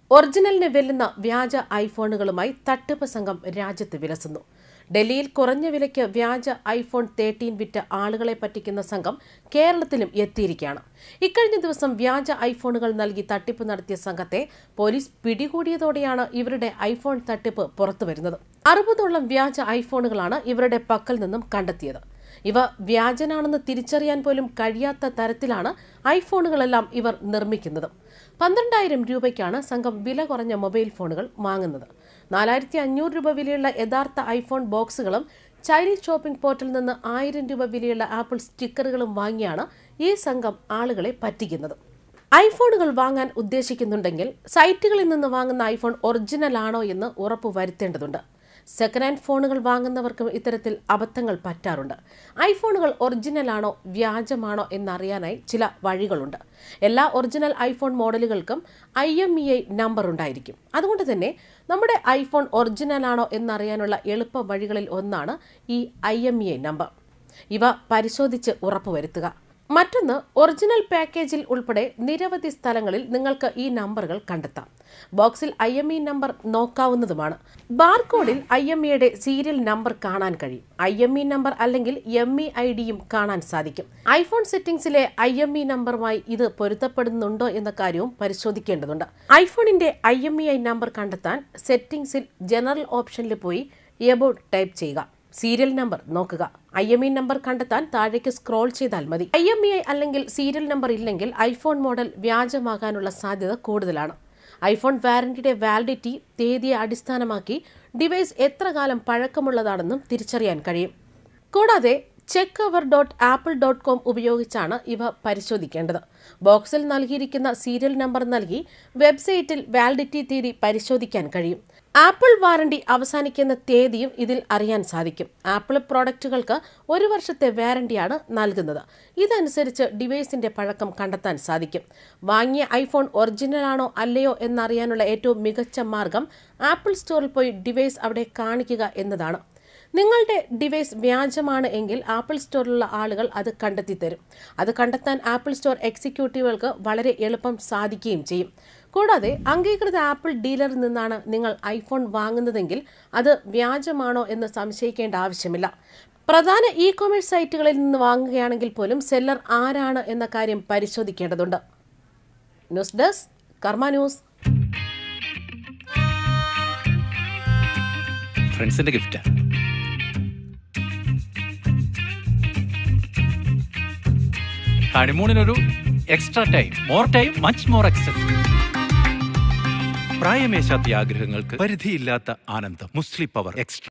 ഒറിജിനലിനെ വെല്ലുന്ന വ്യാജ ഐഫോണുകളുമായി തട്ടിപ്പ് സംഘം രാജ്യത്ത് വിലസുന്നു ഡൽഹിയിൽ കുറഞ്ഞ വിലയ്ക്ക് വ്യാജ ഐഫോൺ തേർട്ടീൻ വിറ്റ ആളുകളെ പറ്റിക്കുന്ന സംഘം കേരളത്തിലും എത്തിയിരിക്കുകയാണ് ഇക്കഴിഞ്ഞ ദിവസം വ്യാജ ഐഫോണുകൾ നൽകി തട്ടിപ്പ് നടത്തിയ സംഘത്തെ പോലീസ് പിടികൂടിയതോടെയാണ് ഇവരുടെ ഐഫോൺ തട്ടിപ്പ് പുറത്തുവരുന്നത് അറുപതോളം വ്യാജ ഐഫോണുകളാണ് ഇവരുടെ പക്കൽ നിന്നും കണ്ടെത്തിയത് ഇവ വ്യാജനാണെന്ന് തിരിച്ചറിയാൻ പോലും കഴിയാത്ത തരത്തിലാണ് ഐഫോണുകളെല്ലാം ഇവർ നിർമ്മിക്കുന്നത് പന്ത്രണ്ടായിരം രൂപയ്ക്കാണ് സംഘം വില കുറഞ്ഞ മൊബൈൽ ഫോണുകൾ വാങ്ങുന്നത് നാലായിരത്തി അഞ്ഞൂറ് രൂപ വിലയുള്ള യഥാർത്ഥ ഐഫോൺ ബോക്സുകളും ചൈനീസ് ഷോപ്പിംഗ് പോർട്ടലിൽ നിന്ന് ആയിരം രൂപ വിലയുള്ള ആപ്പിൾ സ്റ്റിക്കറുകളും വാങ്ങിയാണ് ഈ സംഘം ആളുകളെ പറ്റിക്കുന്നത് ഐഫോണുകൾ വാങ്ങാൻ ഉദ്ദേശിക്കുന്നുണ്ടെങ്കിൽ സൈറ്റുകളിൽ നിന്ന് വാങ്ങുന്ന ഐഫോൺ ഒറിജിനൽ ആണോ എന്ന് ഉറപ്പ് വരുത്തേണ്ടതുണ്ട് സെക്കൻഡ് ഹാൻഡ് ഫോണുകൾ വാങ്ങുന്നവർക്കും ഇത്തരത്തിൽ അബദ്ധങ്ങൾ പറ്റാറുണ്ട് ഐഫോണുകൾ ഒറിജിനൽ ആണോ വ്യാജമാണോ എന്നറിയാനായി ചില വഴികളുണ്ട് എല്ലാ ഒറിജിനൽ ഐഫോൺ മോഡലുകൾക്കും I M E I number ഉണ്ടായിരിക്കും അതുകൊണ്ട് തന്നെ നമ്മുടെ ഐഫോൺ ഒറിജിനൽ ആണോ എന്നറിയാനുള്ള എളുപ്പ വഴികളിൽ ഒന്നാണ് ഈ I M E I number ഇവ പരിശോധിച്ച് ഉറപ്പുവരുത്തുക മറ്റൊന്ന് ഒറിജിനൽ പാക്കേജിൽ ഉൾപ്പെടെ നിരവധി സ്ഥലങ്ങളിൽ നിങ്ങൾക്ക് ഈ നമ്പറുകൾ കണ്ടെത്താം ബോക്സിൽ ഐ എം ഇ നമ്പർ നോക്കാവുന്നതുമാണ് ബാർകോഡിൽ ഐ എം ഇയുടെ സീരിയൽ നമ്പർ കാണാൻ കഴിയും ഐ എം ഇ നമ്പർ അല്ലെങ്കിൽ എം ഇ ഐ ഡിയും കാണാൻ സാധിക്കും ഐഫോൺ സെറ്റിംഗ്സിലെ ഐ എം ഇ നമ്പറുമായി ഇത് പൊരുത്തപ്പെടുന്നുണ്ടോ എന്ന കാര്യവും പരിശോധിക്കേണ്ടതുണ്ട് ഐഫോണിന്റെ I M E I number കണ്ടെത്താൻ സെറ്റിംഗ്സിൽ ജനറൽ ഓപ്ഷനിൽ പോയി എബൌട്ട് ടൈപ്പ് ചെയ്യുക സീരിയൽ നമ്പർ നോക്കുക ഐ എം ഇ നമ്പർ കണ്ടെത്താൻ താഴേക്ക് സ്ക്രോൾ ചെയ്താൽ മതി ഐ എം ഇ ഐ അല്ലെങ്കിൽ സീരിയൽ നമ്പർ ഇല്ലെങ്കിൽ ഐഫോൺ മോഡൽ വ്യാജമാകാനുള്ള സാധ്യത കൂടുതലാണ് ഐഫോൺ വാറന്റിയുടെ വാലിഡിറ്റി തീയതിയെ അടിസ്ഥാനമാക്കി ഡിവൈസ് എത്ര കാലം പഴക്കമുള്ളതാണെന്നും തിരിച്ചറിയാൻ കഴിയും കൂടാതെ ചെക്ക് അവർ ഡോട്ട് ആപ്പിൾ ഡോട്ട് കോം ഉപയോഗിച്ചാണ് ഇവ പരിശോധിക്കേണ്ടത് ബോക്സിൽ നൽകിയിരിക്കുന്ന സീരിയൽ നമ്പർ നൽകി വെബ്സൈറ്റിൽ വാലിഡിറ്റി തീയതി പരിശോധിക്കാൻ കഴിയും ആപ്പിൾ വാറണ്ടി അവസാനിക്കുന്ന തീയതിയും ഇതിൽ അറിയാൻ സാധിക്കും ആപ്പിൾ പ്രോഡക്റ്റുകൾക്ക് ഒരു വർഷത്തെ വാറണ്ടിയാണ് നൽകുന്നത് ഇതനുസരിച്ച് ഡിവൈസിന്റെ പഴക്കം കണ്ടെത്താൻ സാധിക്കും വാങ്ങിയ ഐഫോൺ ഒറിജിനൽ ആണോ അല്ലയോ എന്നറിയാനുള്ള ഏറ്റവും മികച്ച മാർഗം ആപ്പിൾ സ്റ്റോറിൽ പോയി ഡിവൈസ് അവിടെ കാണിക്കുക എന്നതാണ് നിങ്ങളുടെ ഡിവൈസ് വ്യാജമാണ് എങ്കിൽ ആപ്പിൾ സ്റ്റോറിലുള്ള ആളുകൾ അത് കണ്ടെത്തി തരും അത് കണ്ടെത്താൻ ആപ്പിൾ സ്റ്റോർ എക്സിക്യൂട്ടീവുകൾക്ക് വളരെ എളുപ്പം സാധിക്കുകയും ചെയ്യും കൂടാതെ അംഗീകൃത ആപ്പിൾ ഡീലറിൽ നിന്നാണ് നിങ്ങൾ ഐഫോൺ വാങ്ങുന്നതെങ്കിൽ അത് വ്യാജമാണോ എന്ന് സംശയിക്കേണ്ട ആവശ്യമില്ല പ്രധാന ഇ കൊമേഴ്സ് സൈറ്റുകളിൽ നിന്ന് വാങ്ങുകയാണെങ്കിൽ പോലും സെല്ലർ ആരാണ് എന്ന കാര്യം പരിശോധിക്കേണ്ടതുണ്ട് ന്യൂസ് ഡെസ്ക് കർമ്മ ന്യൂസ് ഫ്രണ്ട്സിന്റെ ഗിഫ്റ്റ് ഹണിമൂണിനൊരു extra time more time much more excess പ്രായമേശാത്ത ആഗ്രഹങ്ങൾക്ക് പരിധിയില്ലാത്ത ആനന്ദം മുസ്ലി പവർ എക്സ്ട്രാ